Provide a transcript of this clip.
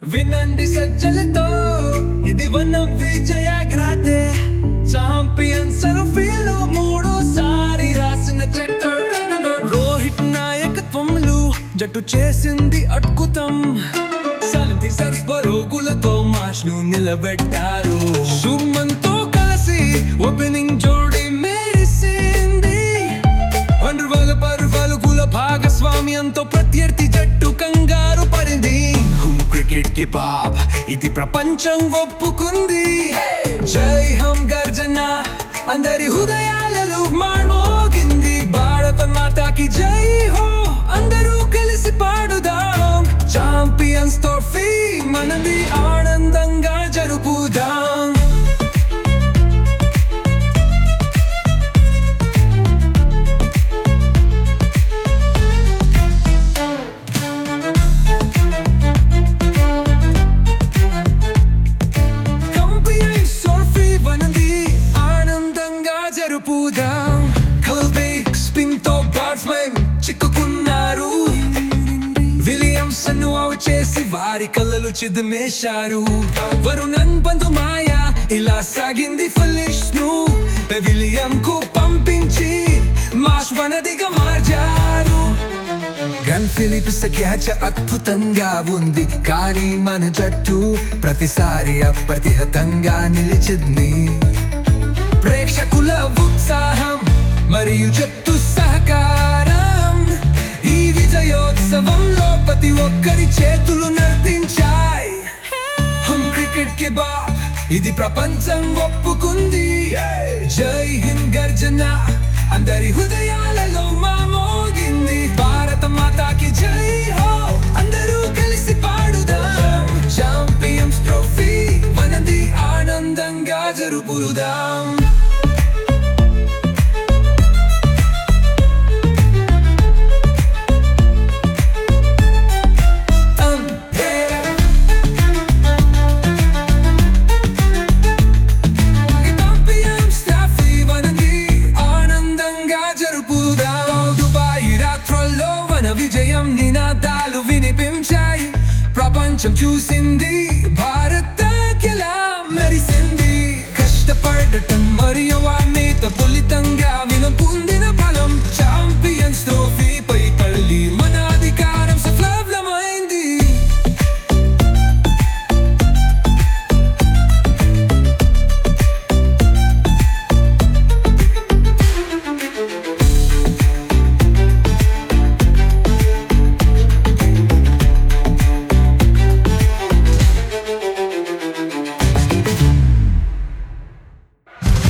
వినండి సజ్జలతో ఇది వన్ విజయ గ్రాతే చాంపియన్స్ ట్రోఫీలో మూడోసారి రాసిన చట్టర్ రోహిత్ నాయకత్వంలో జట్టు చేసింది అద్భుతం సలతి సర్వరోగులతో మాష్ ను నిలబెట్టారు శుభ్మన్ తో కలిసి ఓపెనింగ్ జోడి మెరిసింది పండుగల పరువలుగుల భాగస్వామ్యంతో ప్రత్యర్థి జట్టు కంగారు పడింది హుమ్ క్రికెట్ కి బాబ్ ఇది ప్రపంచం ఒప్పుకుంది జై హమ్ గర్జన అందరి హృదయాలలో మాణోగింది భారత మాతాకి జై హో అందరూ కలిసి పాడుదాం చాంపియన్స్ ట్రోఫీ మనది ఆనందంగా జరుపుదాం కంపెనీ సోర్ఫీ వనంది ఆనందంగా జరుపుదాం కల్బే స్పిన్ తో బ్యాట్స్మెన్ చిక్కుకున్నారు విలియమ్సన్ అవుట్ చేసి వారి కళ్ళలు చిదిమేశారు వరుణన్ బంధు మాయ ఇలా సాగింది ఫలిష్ ను పెవిలియం కు పంపించి మాష్ వనదిగా మార్చారు గన్ ఫిలిప్స్ క్యాచ్ అద్భుతంగా ఉంది కానీ మన జట్టు ప్రతిసారి అప్రతిహతంగా నిలిచింది ప్రేక్షకుల ఉత్సాహం మరియు జట్టు సహకారం ఈ విజయోత్సవంలో ప్రతి ఒక్కరి చేతులు నర్తించాయి హమ్ క్రికెట్ కి బాబ్ ఇది ప్రపంచం ఒప్పుకుంది జై హింద్ గర్జన అందరి హృదయాలలో మా మోగింది భారత మాతాకి జై హో అందరూ కలిసి పాడుదాం చాంపియన్స్ ట్రోఫీ మనది ఆనందంగా జరుపుదాం ఆనందంగా జరుపుదాం దుబాయ్ రాత్రుల్లో వన విజయం నినాదాలు వినిపించాయి ప్రపంచం చూసింది భారత కిలా మెరిసింది కష్టపడటం మరియు అన్నిత ఫలితంగా వినపొందింది